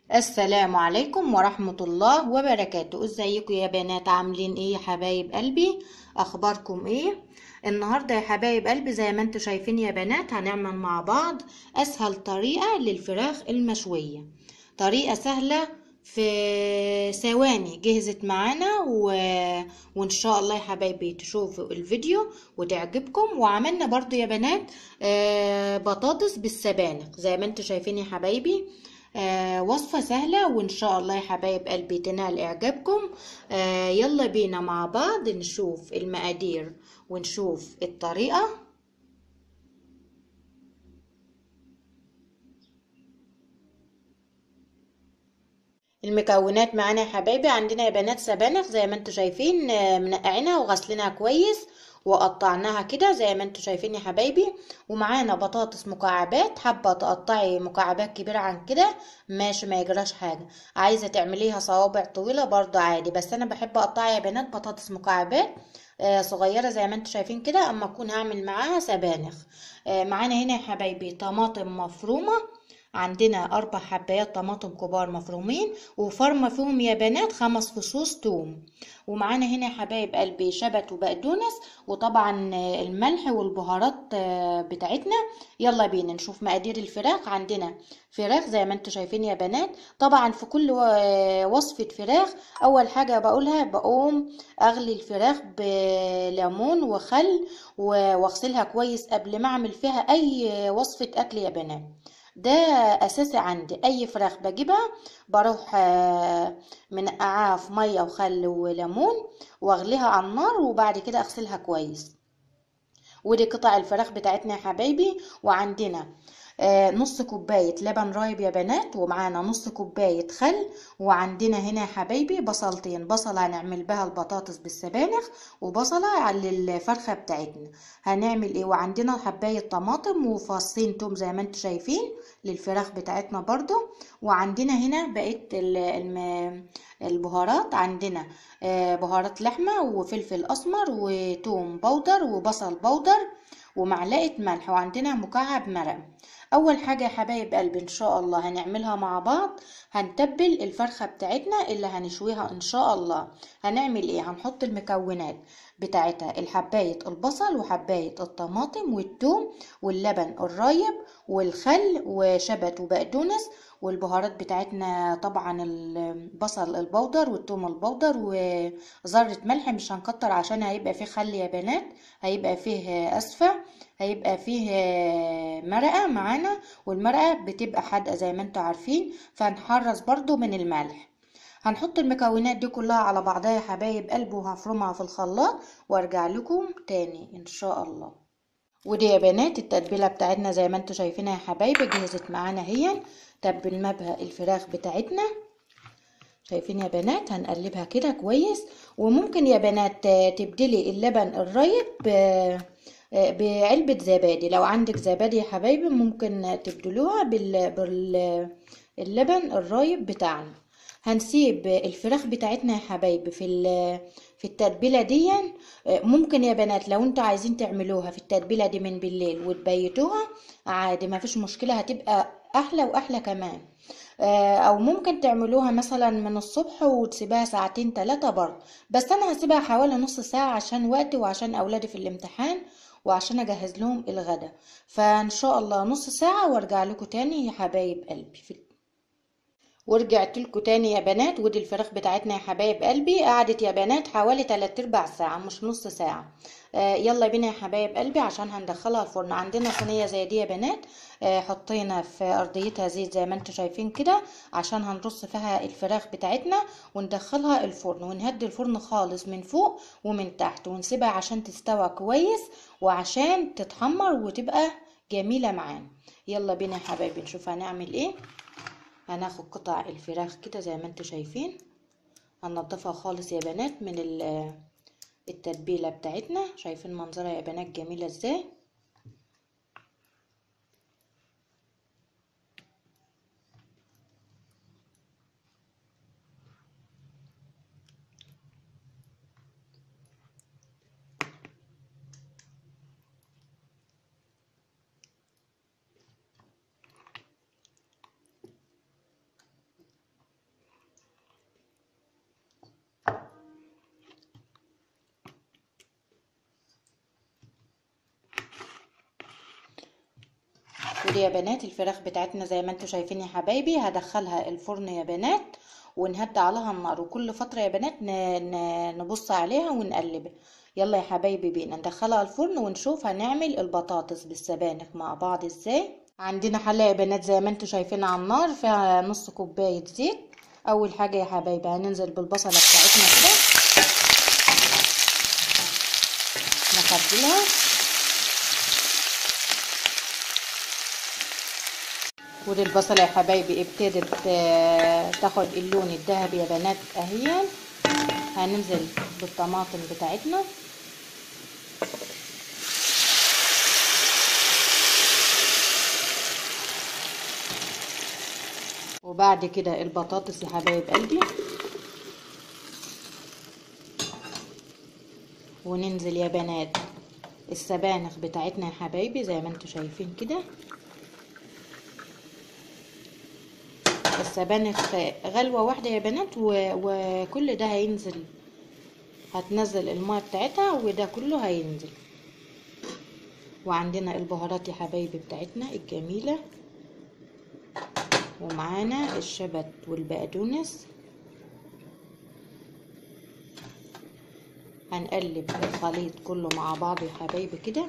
السلام عليكم ورحمة الله وبركاته ازيكم يا بنات عاملين ايه يا حبايب قلبي اخباركم ايه النهاردة يا حبايب قلبي زي ما انتوا شايفين يا بنات هنعمل مع بعض اسهل طريقة للفراخ المشوية طريقة سهلة في ثواني جهزت معانا و... وان شاء الله يا حبايبي تشوفوا الفيديو وتعجبكم وعملنا برضو يا بنات آه بطاطس بالسبانخ زي ما انتوا شايفين يا حبايبي آه وصفة سهلة وإن شاء الله يا حبايب قلبي تنال إعجابكم آه يلا بينا مع بعض نشوف المقادير ونشوف الطريقة المكونات معانا يا حبايبي عندنا يا بنات سبانخ زي ما انتوا شايفين آه منقعينها وغسلينها كويس وقطعناها كده زي ما انتوا شايفين يا حبايبي ومعانا بطاطس مكعبات حابه تقطعي مكعبات كبيره عن كده ماشي ما يجراش حاجه عايزه تعمليها صوابع طويله برضو عادي بس انا بحب اقطعها يا بنات بطاطس مكعبات آه صغيره زي ما انتوا شايفين كده اما اكون هعمل معاها سبانخ آه معانا هنا يا حبايبي طماطم مفرومه عندنا أربع حبايات طماطم كبار مفرومين وفرمة فيهم يا بنات خمس فصوص توم ومعانا هنا يا حبايب قلبي شبت وبقدونس وطبعا الملح والبهارات بتاعتنا يلا بينا نشوف مقادير الفراخ عندنا فراخ زي ما انتوا شايفين يا بنات طبعا في كل وصفة فراخ أول حاجة بقولها بقوم أغلي الفراخ بليمون وخل واغسلها كويس قبل ما أعمل فيها أي وصفة أكل يا بنات ده اساسي عندي اي فراخ بجيبها بروح منقعاها في ميه وخل وليمون واغليها على النار وبعد كده اغسلها كويس ودي قطع الفراخ بتاعتنا يا حبايبي وعندنا آه نص كوباية لبن رايب يا بنات ومعانا نص كوباية خل وعندنا هنا يا حبايبي بصلتين بصلة هنعمل بها البطاطس بالسبانخ وبصلة على الفرخة بتاعتنا هنعمل ايه وعندنا حباية طماطم وفصين توم زي ما انتوا شايفين للفراخ بتاعتنا برضو وعندنا هنا بقية البهارات عندنا آه بهارات لحمة وفلفل اسمر وتوم بودر وبصل بودر ومعلقة ملح وعندنا مكعب مرق اول حاجة يا حبايب قلبي ان شاء الله هنعملها مع بعض هنتبل الفرخة بتاعتنا اللي هنشويها ان شاء الله هنعمل ايه هنحط المكونات بتاعتها الحباية البصل وحباية الطماطم والثوم واللبن الرايب والخل وشبت وبقدونس والبهارات بتاعتنا طبعا البصل البودر والثوم البودر وذرة ملح مش هنكتر عشان هيبقى فيه خل يا بنات هيبقى فيه اسفة هيبقى فيه مرقة معانا والمرقة بتبقى حادقة زي ما انتوا عارفين فهنحرص برضو من الملح هنحط المكونات دي كلها على بعضها يا حبايب قلبي وهفرمها في الخلاط وارجع لكم تاني ان شاء الله ودي يا بنات التتبيله بتاعتنا زي ما انتوا شايفينها يا حبايبي جهزت معانا هي تبلنا بها الفراخ بتاعتنا شايفين يا بنات هنقلبها كده كويس وممكن يا بنات تبدلي اللبن الرايب بعلبة زبادي لو عندك زبادي يا حبايبي ممكن تبدلوها باللبن الرايب بتاعنا هنسيب الفراخ بتاعتنا يا حبايبي في في التتبيله دي ممكن يا بنات لو انتوا عايزين تعملوها في التتبيله دي من بالليل وتبيتوها عادي ما فيش مشكله هتبقى احلى واحلى كمان او ممكن تعملوها مثلا من الصبح وتسيبها ساعتين ثلاثه برضه بس انا هسيبها حوالي نص ساعه عشان وقتي وعشان اولادي في الامتحان وعشان اجهز لهم الغدا فان شاء الله نص ساعه وارجع لكم تاني يا حبايب قلبي في ورجعت لكم تاني يا بنات ودي الفراخ بتاعتنا يا حبايب قلبي قعدت يا بنات حوالي 3 ارباع ساعه مش نص ساعه آه يلا بينا يا حبايب قلبي عشان هندخلها الفرن عندنا صينيه زي دي يا بنات آه حطينا في ارضيتها زيت زي ما انتم شايفين كده عشان هنرص فيها الفراخ بتاعتنا وندخلها الفرن ونهدي الفرن خالص من فوق ومن تحت ونسيبها عشان تستوى كويس وعشان تتحمر وتبقى جميله معانا يلا بينا يا حبايبي نشوف هنعمل ايه هناخد قطع الفراخ كده زي ما انتوا شايفين هننضفها خالص يا بنات من التتبيله بتاعتنا شايفين منظرها يا بنات جميله ازاي ودي يا بنات الفراخ بتاعتنا زي ما انتوا شايفين يا حبايبي هدخلها الفرن يا بنات ونهدي عليها النار وكل فترة يا بنات نبص عليها ونقلبها يلا يا حبايبي بينا ندخلها الفرن ونشوف هنعمل البطاطس بالسبانخ مع بعض ازاي عندنا حلة يا بنات زي ما انتوا شايفين على النار فيها نص كوباية زيت اول حاجة يا حبايبي هننزل بالبصلة بتاعتنا كده نخبلها ودي البصلة يا حبايبي ابتدت تاخد اللون الذهبي يا بنات اهيا هننزل بالطماطم بتاعتنا وبعد كده البطاطس يا حبايب قلبي وننزل يا بنات السبانخ بتاعتنا يا حبايبي زي ما انتوا شايفين كده السبانخ غلوة واحدة يا بنات و... وكل ده هينزل هتنزل الماء بتاعتها وده كله هينزل وعندنا البهارات يا حبايبي بتاعتنا الجميلة ومعانا الشبت والبقدونس هنقلب الخليط كله مع بعض يا حبايبي كده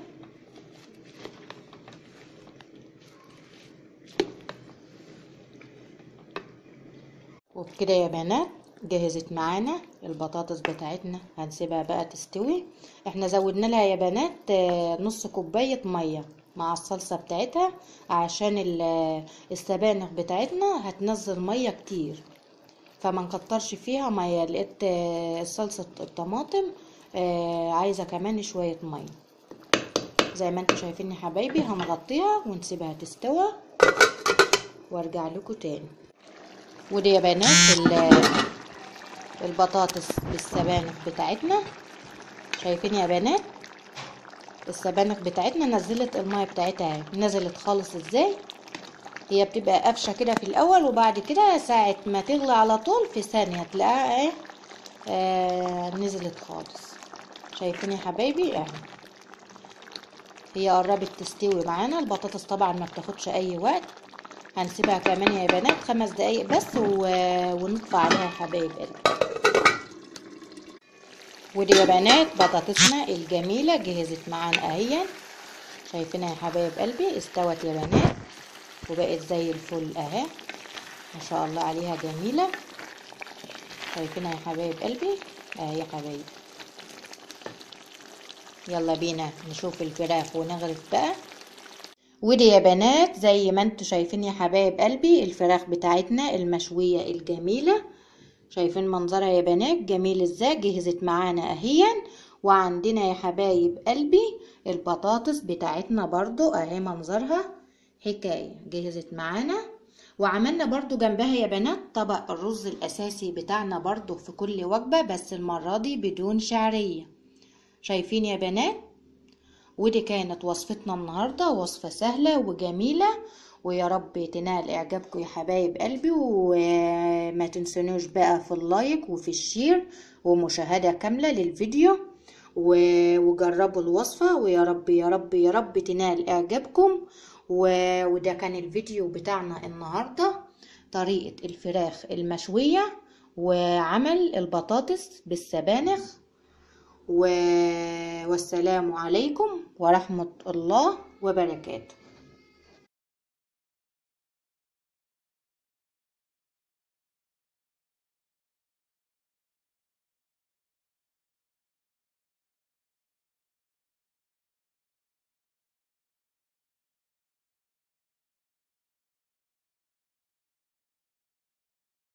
وبكده يا بنات جهزت معانا البطاطس بتاعتنا هنسيبها بقى تستوي احنا زودنا لها يا بنات نص كوباية مية مع الصلصة بتاعتها عشان السبانخ بتاعتنا هتنزل مية كتير فما نكترش فيها مية لقيت صلصة الطماطم عايزة كمان شوية مية زي ما انتوا شايفين يا حبايبي هنغطيها ونسيبها تستوى وارجع لكم تاني ودي يا بنات البطاطس بالسبانخ بتاعتنا شايفين يا بنات السبانخ بتاعتنا نزلت المية بتاعتها اهي نزلت خالص ازاي هي بتبقى قفشة كده في الاول وبعد كده ساعة ما تغلي على طول في ثانية تلاقيها ايه آه نزلت خالص شايفين يا حبايبي اهي هي قربت تستوي معانا البطاطس طبعا ما بتاخدش اي وقت هنسيبها كمان يا بنات خمس دقايق بس و... ونطفى عليها يا حبايب قلبي ودي يا بنات بطاطسنا الجميلة جهزت معانا اهيا شايفينها يا حبايب قلبي استوت يا بنات وبقت زي الفل اهي ما شاء الله عليها جميلة شايفينها يا حبايب قلبي اهي يا حبايب يلا بينا نشوف الفراخ ونغرف بقى ودي يا بنات زي ما انتوا شايفين يا حبايب قلبي الفراخ بتاعتنا المشوية الجميلة شايفين منظرها يا بنات جميل ازاي جهزت معانا اهيا وعندنا يا حبايب قلبي البطاطس بتاعتنا برضو اهي منظرها حكاية جهزت معانا وعملنا برضو جنبها يا بنات طبق الرز الاساسي بتاعنا برضو في كل وجبة بس المرة دي بدون شعرية شايفين يا بنات ودي كانت وصفتنا النهاردة وصفة سهلة وجميلة ويا رب تنال اعجابكم يا حبايب قلبي وما تنسونوش بقى في اللايك وفي الشير ومشاهدة كاملة للفيديو وجربوا الوصفة ويا رب يا رب يا رب تنال اعجابكم وده كان الفيديو بتاعنا النهاردة طريقة الفراخ المشوية وعمل البطاطس بالسبانخ والسلام عليكم ورحمة الله وبركاته